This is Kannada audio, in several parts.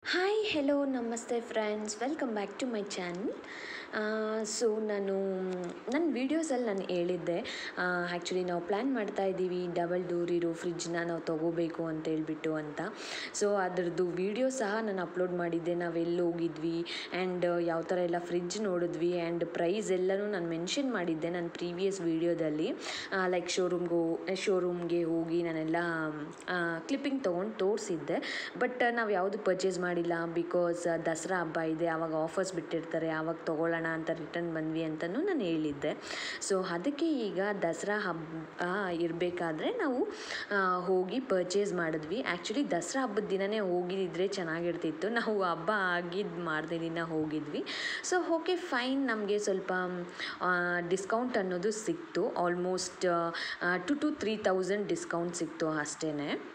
Hi hello namaste friends welcome back to my channel so ನಾನು ನನ್ನ ವೀಡಿಯೋಸಲ್ಲಿ ನಾನು ಹೇಳಿದ್ದೆ ಆ್ಯಕ್ಚುಲಿ ನಾವು ಪ್ಲ್ಯಾನ್ ಮಾಡ್ತಾ ಇದ್ದೀವಿ ಡಬಲ್ ಡೋರ್ ಇರೋ ಫ್ರಿಜ್ನ ನಾವು ತೊಗೋಬೇಕು ಅಂತ ಹೇಳ್ಬಿಟ್ಟು ಅಂತ ಸೊ ಅದರದ್ದು ವೀಡಿಯೋ ಸಹ ನಾನು ಅಪ್ಲೋಡ್ ಮಾಡಿದ್ದೆ ನಾವು ಎಲ್ಲಿ ಹೋಗಿದ್ವಿ ಆ್ಯಂಡ್ ಯಾವ ಥರ ಎಲ್ಲ ಫ್ರಿಜ್ ನೋಡಿದ್ವಿ ಆ್ಯಂಡ್ ಪ್ರೈಸ್ ಎಲ್ಲನೂ ನಾನು ಮೆನ್ಷನ್ ಮಾಡಿದ್ದೆ ನನ್ನ ಪ್ರೀವಿಯಸ್ ವೀಡಿಯೋದಲ್ಲಿ ಲೈಕ್ ಶೋರೂಮ್ಗೆ ಶೋರೂಮ್ಗೆ ಹೋಗಿ ನಾನೆಲ್ಲ ಕ್ಲಿಪ್ಪಿಂಗ್ ತೊಗೊಂಡು ತೋರಿಸಿದ್ದೆ ಬಟ್ ನಾವು ಯಾವುದು ಪರ್ಚೇಸ್ ಮಾಡಿಲ್ಲ ಬಿಕಾಸ್ ದಸರಾ ಹಬ್ಬ ಇದೆ ಆವಾಗ ಆಫರ್ಸ್ ಬಿಟ್ಟಿರ್ತಾರೆ ಆವಾಗ ತೊಗೊಳ್ಳೋಣ ಅಂತ ರಿಟರ್ನ್ ಬಂದ್ವಿ ಅಂತಲೂ ನಾನು ಹೇಳಿದ್ದೆ ಸೊ ಅದಕ್ಕೆ ಈಗ ದಸರಾ ಹಬ್ಬ ಇರಬೇಕಾದ್ರೆ ನಾವು ಆ, ಹೋಗಿ ಪರ್ಚೇಸ್ ಮಾಡಿದ್ವಿ ಆ್ಯಕ್ಚುಲಿ ದಸರಾ ಹಬ್ಬದ ದಿನವೇ ಹೋಗಿದ್ದರೆ ಚೆನ್ನಾಗಿರ್ತಿತ್ತು ನಾವು ಹಬ್ಬ ಆಗಿದ್ದು ಮಾರನೇ ದಿನ ಹೋಗಿದ್ವಿ ಸೊ ಓಕೆ ಫೈನ್ ನಮಗೆ ಸ್ವಲ್ಪ ಡಿಸ್ಕೌಂಟ್ ಅನ್ನೋದು ಸಿಕ್ತು almost two two three thousand discount ಸಿಕ್ತು ಅಷ್ಟೇ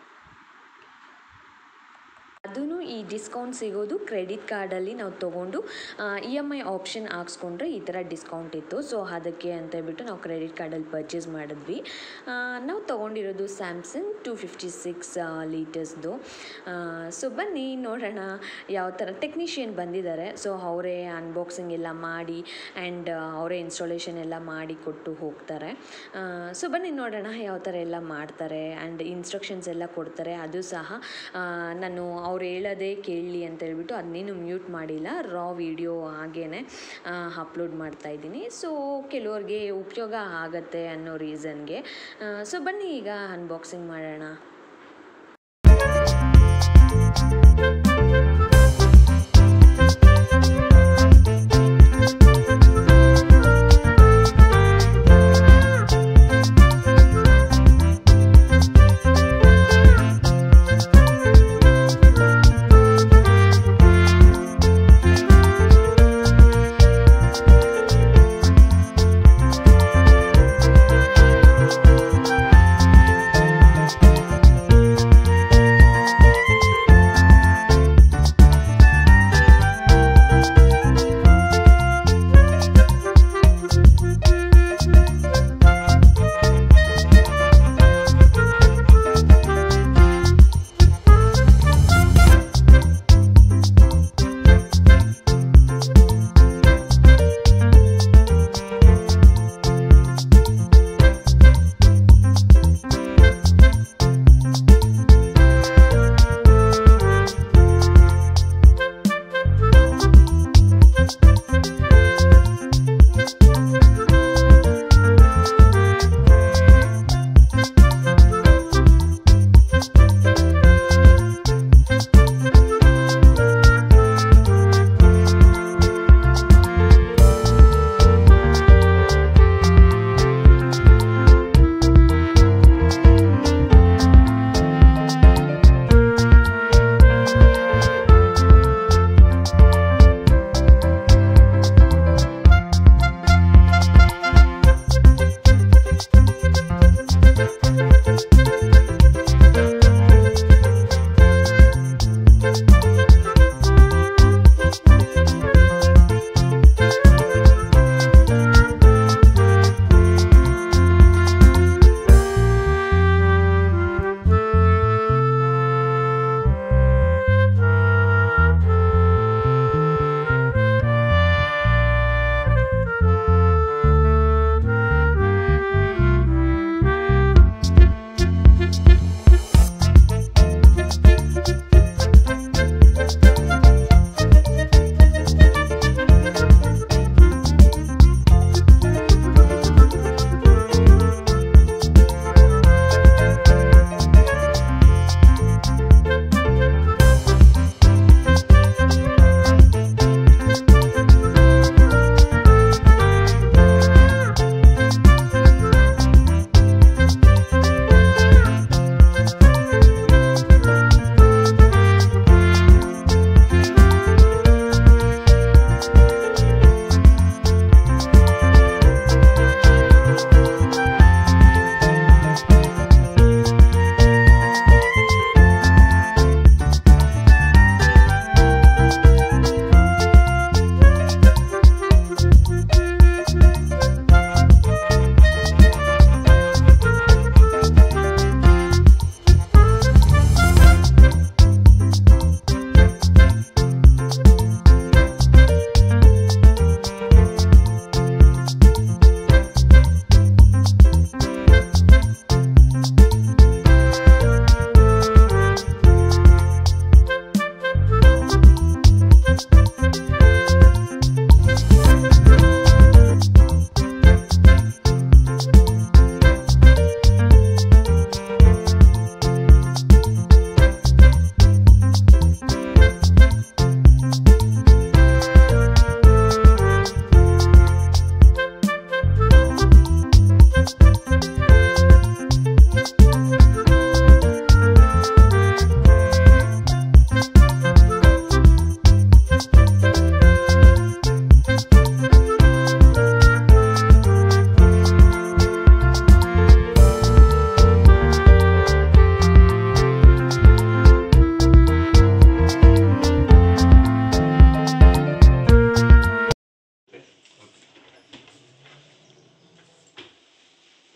ಅದೂ ಈ ಡಿಸ್ಕೌಂಟ್ ಸಿಗೋದು ಕ್ರೆಡಿಟ್ ಕಾರ್ಡಲ್ಲಿ ನಾವು ತೊಗೊಂಡು ಇ ಎಮ್ ಐ ಆಪ್ಷನ್ ಹಾಕ್ಸ್ಕೊಂಡ್ರೆ ಈ ಥರ ಡಿಸ್ಕೌಂಟ್ ಇತ್ತು ಸೊ ಅದಕ್ಕೆ ಅಂತ ಹೇಳ್ಬಿಟ್ಟು ನಾವು ಕ್ರೆಡಿಟ್ ಕಾರ್ಡಲ್ಲಿ ಪರ್ಚೇಸ್ ಮಾಡಿದ್ವಿ ಆ, ನಾವು ತೊಗೊಂಡಿರೋದು ಸ್ಯಾಮ್ಸಂಗ್ ಟು ಫಿಫ್ಟಿ ಸಿಕ್ಸ್ ಲೀಟರ್ಸ್ದು ಸೊ ಬನ್ನಿ ನೋಡೋಣ ಯಾವ ಥರ ಟೆಕ್ನಿಷಿಯನ್ ಬಂದಿದ್ದಾರೆ ಸೊ ಅವರೇ ಅನ್ಬಾಕ್ಸಿಂಗ್ ಎಲ್ಲ ಮಾಡಿ ಆ್ಯಂಡ್ ಅವರೇ ಇನ್ಸ್ಟಾಲೇಷನ್ ಎಲ್ಲ ಮಾಡಿ ಕೊಟ್ಟು ಹೋಗ್ತಾರೆ ಸೊ ಬನ್ನಿ ನೋಡೋಣ ಯಾವ ಥರ ಎಲ್ಲ ಮಾಡ್ತಾರೆ ಆ್ಯಂಡ್ ಇನ್ಸ್ಟ್ರಕ್ಷನ್ಸ್ ಎಲ್ಲ ಕೊಡ್ತಾರೆ ಅದು ಸಹ ಆ, ನಾನು ಅವ್ರು ಹೇಳೋದೇ ಕೇಳಲಿ ಅಂತ ಹೇಳ್ಬಿಟ್ಟು ಅದನ್ನೇನು ಮ್ಯೂಟ್ ಮಾಡಿಲ್ಲ ರಾ ವಿಡಿಯೋ ಹಾಗೇ ಅಪ್ಲೋಡ್ ಮಾಡ್ತಾ ಇದ್ದೀನಿ ಸೊ ಕೆಲವ್ರಿಗೆ ಉಪಯೋಗ ಆಗತ್ತೆ ಅನ್ನೋ ರೀಸನ್ಗೆ ಸೊ ಬನ್ನಿ ಈಗ ಅನ್ಬಾಕ್ಸಿಂಗ್ ಮಾಡೋಣ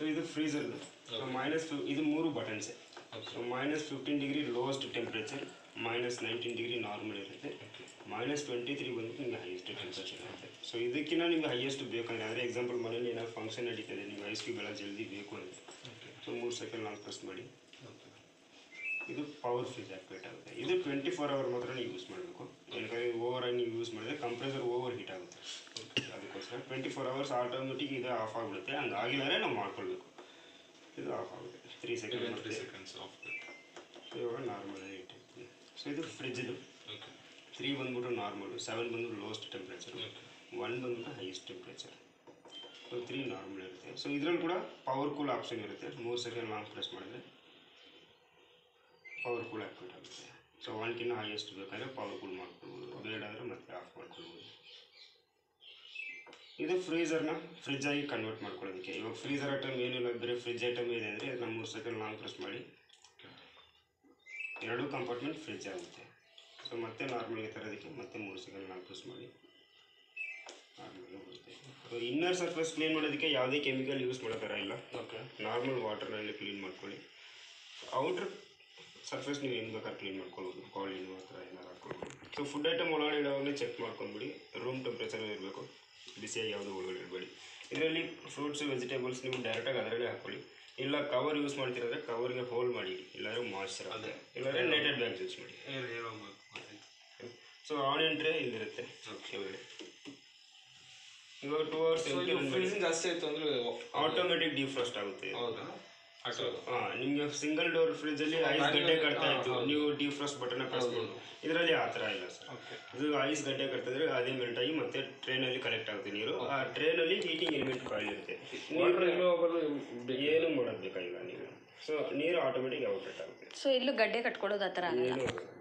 ಸೊ ಇದು ಫ್ರೀಸರ್ ಸೊ ಮೈನಸ್ ಇದು ಮೂರು ಬಟನ್ಸೆ so minus fifteen degree lowest temperature minus nineteen degree normal ಇರುತ್ತೆ ಮೈನಸ್ ಟ್ವೆಂಟಿ ತ್ರೀ ಬಂದು ನಿಮಗೆ ಹೈಯೆಸ್ಟ್ ಟೆಂಪ್ರೇಚರ್ ಇರುತ್ತೆ ಸೊ ಇದಕ್ಕಿಂತ ನಿಮಗೆ ಹೈಯೆಸ್ಟ್ ಬೇಕಂದ್ರೆ ಅಂದರೆ ಎಕ್ಸಾಂಪಲ್ ಮನೇಲಿ ಏನಾದ್ರು ಫಂಕ್ಷನ್ ನಡೀತದೆ ನಿಮ್ಗೆ ಐಸ್ ಕ್ಯೂಬ್ ಎಲ್ಲ ಜಲ್ದಿ ಬೇಕು ಅಂದರೆ ಸೊ ಮೂರು ಸೆಕೆಂಡ್ ಲಾಂಗ್ ಪ್ರೆಸ್ ಮಾಡಿ ಇದು ಪವರ್ ಫ್ರೀಜ್ ಆಕ್ಟಿವೇಟ್ ಆಗುತ್ತೆ ಇದು ಟ್ವೆಂಟಿ ಫೋರ್ ಅವರ್ ಮಾತ್ರ ನೀವು ಯೂಸ್ ಮಾಡಬೇಕು ಯಾಕಂದರೆ ಓವರ್ ಆಗಿ ನೀವು ಯೂಸ್ ಮಾಡಿದ್ರೆ ಕಂಪ್ರೆಸರ್ ಓವರ್ ಹೀಟ್ ಆಗುತ್ತೆ ಅದಕ್ಕೋಸ್ಕರ ಟ್ವೆಂಟಿ ಫೋರ್ ಅವರ್ಸ್ ಆಟೋಮೆಟಿಕ್ ಇದು ಆಫ್ ಆಗಿಬಿಡುತ್ತೆ ಹಂಗೆ ಆಗಿಲ್ಲರೆ ನಾವು ಮಾಡ್ಕೊಳ್ಬೇಕು ಇದು ಆಫ್ ಆಗುತ್ತೆ ತ್ರೀ ಸೆಕೆಂಡ್ ತ್ರೀ ಮತ್ತೆ ಸೆಕೆಂಡ್ಸ್ ಆಫ್ ಇವಾಗ ನಾರ್ಮಲ್ ಇಟ್ಟಿರ್ತೀನಿ ಸೊ ಇದು ಫ್ರಿಜ್ದು ಓಕೆ ತ್ರೀ ಬಂದ್ಬಿಟ್ಟು ನಾರ್ಮಲು ಸೆವೆನ್ ಬಂದ್ಬಿಟ್ಟು ಲೋಯೆಸ್ಟ್ ಟೆಂಪ್ರೇಚರ್ ಒನ್ ಬಂದ್ಬಿಟ್ಟು highest temperature so three normal ಇರುತ್ತೆ ಸೊ ಇದರಲ್ಲಿ ಕೂಡ ಪವರ್ ಕೂಲ್ ಆಪ್ಷನ್ ಇರುತ್ತೆ ಮೂರು ಸೆಕೆಂಡ್ ಲಾಂಗ್ ಪ್ರೆಸ್ ಮಾಡಿದ್ರೆ ಪವರ್ ಕೂಲ್ ಆಕ್ಟಿವೇಟ್ ಆಗುತ್ತೆ ಸೊ ಒನ್ಕಿನ್ನ ಹೈಯೆಸ್ಟ್ ಬೇಕಾದ್ರೆ ಪವರ್ ಕೂಲ್ ಮಾಡ್ಕೊಳ್ಬೋದು ಬೇಡ ಅಂದರೆ ಮತ್ತೆ ಆಫ್ ಮಾಡ್ಕೊಳ್ಬೋದು ಇದು ಫ್ರೀಸರ್ನ ಫ್ರಿಜ್ ಆಗಿ ಕನ್ವರ್ಟ್ ಮಾಡ್ಕೊಳ್ಳೋದಕ್ಕೆ ಇವಾಗ ಫ್ರೀಸರ್ ಐಟಮ್ ಏನಿಲ್ಲ ಬೇರೆ ಫ್ರಿಜ್ ಐಟಮ್ ಇದೆ ಅಂದರೆ ಅದನ್ನ ಮೂರು ಸೆಕೆಂಡ್ ಲಾಂಗ್ ಪ್ರೆಸ್ ಮಾಡಿ ಎರಡು ಕಂಪಾರ್ಟ್ಮೆಂಟ್ ಫ್ರಿಜ್ ಆಗುತ್ತೆ ಸೊ ಮತ್ತೆ ನಾರ್ಮಲ್ಗೆ ತರೋದಕ್ಕೆ ಮತ್ತೆ ಮೂರು ಸೆಕೆಂಡ್ ಲಾಂಗ್ ಪ್ರೆಸ್ ಮಾಡಿ ನಾರ್ಮಲ್ಗೆ ಬರುತ್ತೆ ಸೊ ಇನ್ನರ್ ಸರ್ಫೇಸ್ ಕ್ಲೀನ್ ಮಾಡೋದಕ್ಕೆ ಯಾವುದೇ ಕೆಮಿಕಲ್ ಯೂಸ್ ಮಾಡೋ ಥರ ಇಲ್ಲ ಓಕೆ ನಾರ್ಮಲ್ ವಾಟರ್ನಲ್ಲಿ ಕ್ಲೀನ್ ಮಾಡ್ಕೊಳ್ಳಿ ಔಟ್ರ್ ಸರ್ಫೇಸ್ ನೀವು ಹೆಂಗೆ ಬೇಕಾದ್ರೆ ಕ್ಲೀನ್ ಮಾಡ್ಕೊಳ್ಬೋದು ಕಾಲಿನು ಆ ಥರ ಏನಾರು ಹಾಕ್ಕೊಳ್ಬೋದು ಸೊ ಫುಡ್ ಐಟಮ್ ಒಳಗಡೆ ಇಡೋವಾಗಲೇ ಚೆಕ್ ಮಾಡ್ಕೊಂಡ್ಬಿಡಿ ರೂಮ್ ಟೆಂಪ್ರೇಚರ್ ಇರಬೇಕು ಬಿಸಿಯಾಗಿ ಯಾವುದು ಒಳಗಡೆ ಇಡಬೇಡಿ ಇದರಲ್ಲಿ ಫ್ರೂಟ್ಸ್ ವೆಜಿಟೇಬಲ್ಸ್ ನೀವು ಡೈರೆಕ್ಟಾಗಿ ಅದರಲ್ಲೇ ಹಾಕ್ಕೊಳ್ಳಿ ಇಲ್ಲ ಕವರ್ ಯೂಸ್ ಮಾಡ್ತಿರೋದ್ರೆ ಕವರ್ಗೆ ಹೋಲ್ ಮಾಡಿ ಇಲ್ಲಾಂದ್ರೆ ಮಾಯ್ಚರ್ ಅದೇ. ಇಲ್ಲಾಂದ್ರೆ ನೆಟೆಡ್ ಬ್ಯಾಗ್ಸ್ ಯೂಸ್ ಮಾಡಿ ಏನು ಹೇಳಬೇಕು ಸೊ ಆನಿಯನ್ ಟ್ರೇ ಇಲ್ಲಿರುತ್ತೆ ಕೆಳಗಡೆ ಇವಾಗ ಟೂ ಅವರ್ಸ್ ಫ್ರೀಸಿಂಗ್ ಜಾಸ್ತಿ ಆಯ್ತು ಅಂದ್ರೆ ಆಟೋಮೆಟಿಕ್ ಡಿಫ್ರೋಸ್ಟ್ ಆಗುತ್ತೆ ಇದು. ಹೌದಾ ಹಾಕೋದು ಹಾ ನಿಮ್ಗೆ ಸಿಂಗಲ್ ಡೋರ್ ಫ್ರಿಜ್ ಅಲ್ಲಿ ಐಸ್ ಗಡ್ಡೆ ಕಟ್ತಾ ಇತ್ತು ನೀವು ಡಿಫ್ರೋಸ್ಟ್ ಬಟನ್ ಪ್ರೆಸ್ ಮಾಡೋದು ಇದರಲ್ಲಿ ಆ ಥರ ಇಲ್ಲ ಸರ್ ಓಕೆ ಇದು ಐಸ್ ಗಡ್ಡೆ ಕಟ್ಟಿದ್ರೆ ಅದೇ ಮೆಲ್ಟ್ ಆಗಿ ಮತ್ತೆ ಟ್ರೈನಲ್ಲಿ ಕಲೆಕ್ಟ್ ಆಗುತ್ತೆ ನೀರು ಆ ಟ್ರೈನಲ್ಲಿ ಹೀಟಿಂಗ್ ಎಲಿಮೆಂಟ್ ಕಾಯಿಲ್ ಇರುತ್ತೆ ವಾಟರ್ ರಿಮೂವಬಲ್ ಏನು ಮಾಡೋದು ಬೇಕಾಗಿಲ್ಲ ನೀವು ಸೊ ನೀರು ಆಟೋಮೆಟಿಕ್ ಔಟ್ಲೆಟ್ ಆಗುತ್ತೆ ಸೊ ಇಲ್ಲೂ ಗಡ್ಡೆ ಕಟ್ಕೊಳ್ಳೋದು ಆ ಥರ ಆಗಲ್ಲ ಏನು